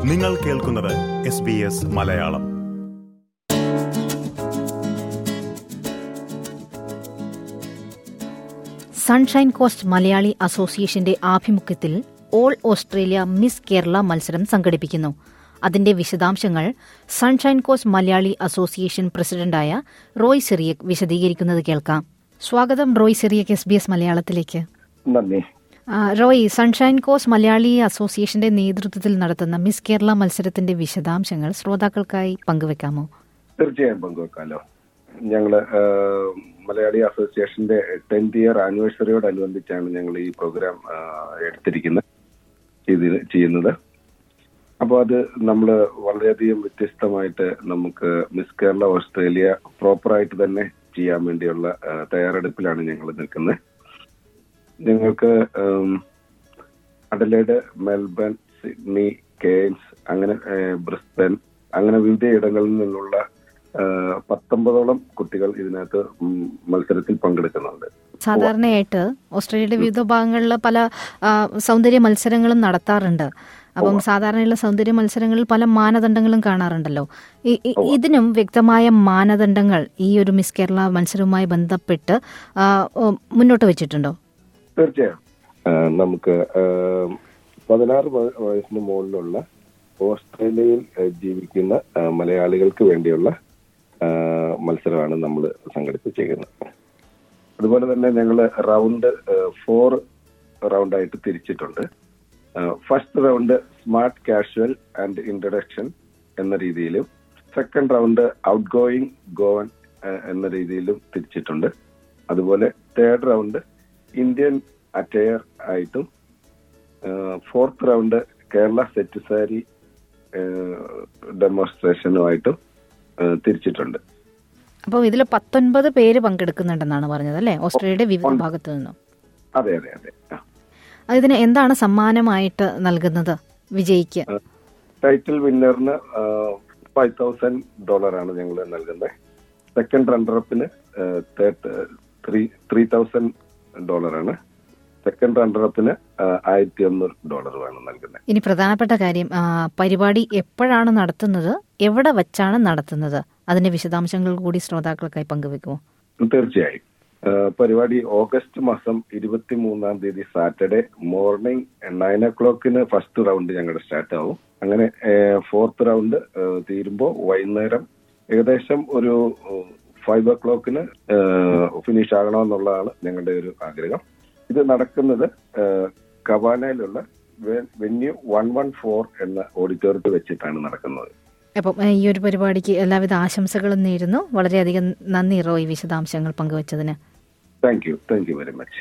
നിങ്ങൾ കേൾക്കുന്നത് S B S Malayalam Sunshine Coast Malayali അസോസിയേഷന്റെ ആഭിമുഖ്യത്തിൽ ഓൾ ഓസ്ട്രേലിയ മിസ് കേരള മത്സരം സംഘടിപ്പിക്കുന്നു അതിന്റെ വിശദാംശങ്ങൾ സൺഷൈൻ കോസ്റ്റ് മലയാളി അസോസിയേഷൻ പ്രസിഡന്റായ റോയ് സിറിയക് വിശദീകരിക്കുന്നത് കേൾക്കാം സ്വാഗതം Roy Cyriac S B S മലയാളത്തിലേക്ക് നന്ദി ആ, റോയ് സൺഷൈൻ കോസ്റ്റ് മലയാളി അസോസിയേഷന്റെ നേതൃത്വത്തിൽ നടത്തുന്ന മിസ് കേരള മത്സരത്തിന്റെ വിശദാംശങ്ങൾ ശ്രോതാക്കൾക്കായി പങ്കുവെക്കാമോ തീർച്ചയായും പങ്കുവെക്കാലോ ഞങ്ങള് ആ, മലയാളി അസോസിയേഷന്റെ ടെൻത്ത് ഇയർ ആനിവേഴ്സറിയോടനുബന്ധിച്ചാണ് ഞങ്ങൾ ഈ പ്രോഗ്രാം ആ, എടുത്തിരിക്കുന്നത് ഇത് ചെയ്യുന്നത് അപ്പോൾ അത് നമ്മൾ വളരെയധികം വ്യത്യസ്തമായിട്ട് നമുക്ക് മിസ് കേരള ഓസ്ട്രേലിയ പ്രോപ്പറായിട്ട് തന്നെ ചെയ്യാൻ വേണ്ടിയുള്ള ആ, തയ്യാറെടുപ്പിലാണ് ഞങ്ങൾ നിൽക്കുന്നത് ഞങ്ങൾക്ക് ഉം, അഡലേഡ് മെൽബൺ സിഡ്നി കെയ്ൻസ് അങ്ങനെ ഏഹ്, ബ്രിസ്ബൻ അങ്ങനെ വിവിധ ഇടങ്ങളിൽ നിന്നുള്ള ഏഹ്, പത്തൊമ്പതോളം കുട്ടികൾ ഇതിനകത്ത് ഉം, മത്സരത്തിൽ പങ്കെടുക്കുന്നുണ്ട് സാധാരണയായിട്ട് ഓസ്ട്രേലിയയുടെ വിവിധ ഭാഗങ്ങളിൽ പല ആ, സൗന്ദര്യ മത്സരങ്ങളും നടത്താറുണ്ട് അപ്പം സാധാരണയുള്ള സൗന്ദര്യ മത്സരങ്ങളിൽ പല മാനദണ്ഡങ്ങളും കാണാറുണ്ടല്ലോ ഈ- ഈ- ഇതിനും വ്യക്തമായ മാനദണ്ഡങ്ങൾ ഈ ഒരു മിസ് കേരള മത്സരവുമായി ബന്ധപ്പെട്ട് ആ, ഓ, മുന്നോട്ട് വെച്ചിട്ടുണ്ടോ തീർച്ചയായും ഏഹ്, നമുക്ക് ഏഹ്, പതിനാറ് വയ- വയസ്സിന് മുകളിലുള്ള ഓസ്ട്രേലിയയിൽ ഏഹ്, ജീവിക്കുന്ന ഏഹ്, മലയാളികൾക്ക് വേണ്ടിയുള്ള ഏഹ്, മത്സരമാണ് നമ്മൾ സംഘടിപ്പിച്ചിരിക്കുന്നത് അതുപോലെ തന്നെ ഞങ്ങൾ റൗണ്ട് ഫോർ റൗണ്ടായിട്ട് തിരിച്ചിട്ടുണ്ട് first round smart casual and introduction എന്ന രീതിയിലും second round outgoing gown എന്ന രീതിയിലും തിരിച്ചിട്ടുണ്ട് അതുപോലെ തേർഡ് റൗണ്ട് ഇന്ത്യൻ അറ്റയർ ആയിട്ടും fourth round Kerala set sari ഡെമോൺസ്ട്രേഷനുമായിട്ടും ഏഹ്, തിരിച്ചിട്ടുണ്ട് അപ്പോൾ ഇതിൽ പത്തൊൻപത് പേര് പങ്കെടുക്കുന്നുണ്ടെന്നാണ് പറഞ്ഞത് അല്ലേ ഓസ്ട്രേലിയയുടെ വിവിധ ഭാഗത്തു നിന്നും അതെ അതെ അതെ ആ. ഇതിന് എന്താണ് സമ്മാനമായിട്ട് നൽകുന്നത് വിജയിക്ക് ടൈറ്റിൽ വിന്നറിന് ഫൈവ് തൗസൻഡ് ഡോളറാണ് ഞങ്ങൾ നൽകുന്നത് സെക്കൻഡ് റണ്ണറപ്പിന് ത്രീ ത്രീ തൗസൻഡ് ഡോളറാണ് സെക്കൻഡ് റണ്ണറപ്പിന് ആയിരത്തി ഒന്നൂറ് ഡോളറുമാണ് നൽകുന്നത് ഇനി പ്രധാനപ്പെട്ട കാര്യം ആ, പരിപാടി എപ്പോഴാണ് നടത്തുന്നത് എവിടെ വച്ചാണ് നടത്തുന്നത് അതിന്റെ വിശദാംശങ്ങൾ കൂടി ശ്രോതാക്കൾക്കായി പങ്കുവെക്കുമോ തീർച്ചയായും ആ, പരിപാടി ഓഗസ്റ്റ് മാസം ഇരുപത്തി മൂന്നാം തീയതി സാറ്റർഡേ മോർണിംഗ് നയൻ ഒ ക്ലോക്കിന് ഫസ്റ്റ് റൗണ്ട് ഞങ്ങളുടെ സ്റ്റാർട്ട് ആവും അങ്ങനെ ഫോർത്ത് റൗണ്ട് തീരുമ്പോൾ വൈകുന്നേരം ഏകദേശം ഒരു ഫൈവ് ഒ ക്ലോക്കിന് ഫിനിഷ് ആകണമെന്നുള്ളതാണ് ഞങ്ങളുടെ ഒരു ആഗ്രഹം ഇത് നടക്കുന്നത് ആ, കവാനയിലുള്ള വെന്യൂ വൺ വൺ ഫോർ എന്ന ഓഡിറ്റോറിയത്തിൽ വെച്ചിട്ടാണ് നടക്കുന്നത് അപ്പം ഏ, ഈ ഒരു പരിപാടിക്ക് എല്ലാവിധ ആശംസകളും നേരുന്നു വളരെയധികം നന്ദി റോയ് വിശദാംശങ്ങൾ പങ്കുവച്ചതിന് thank you thank you very much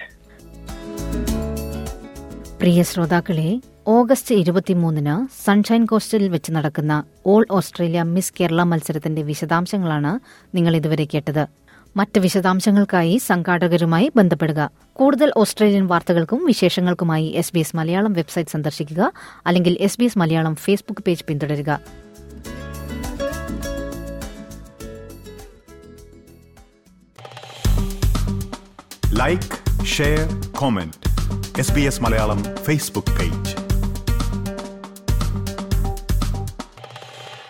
പ്രിയ ശ്രോതാക്കളെ ഓഗസ്റ്റ് ഇരുപത്തിമൂന്നിന് സൺഷൈൻ കോസ്റ്റിൽ വെച്ച് നടക്കുന്ന ഓൾ ഓസ്ട്രേലിയ മിസ് കേരള മത്സരത്തിന്റെ വിശദാംശങ്ങളാണ് നിങ്ങൾ ഇതുവരെ കേട്ടത് മറ്റ് വിശദാംശങ്ങൾക്കായി സംഘാടകരുമായി ബന്ധപ്പെടുക കൂടുതൽ ഓസ്ട്രേലിയൻ വാർത്തകൾക്കും വിശേഷങ്ങൾക്കുമായി S B S Malayalam website സന്ദർശിക്കുക അല്ലെങ്കിൽ S B S Malayalam Facebook page പിന്തുടരുക like share comment S B S Malayalam Facebook page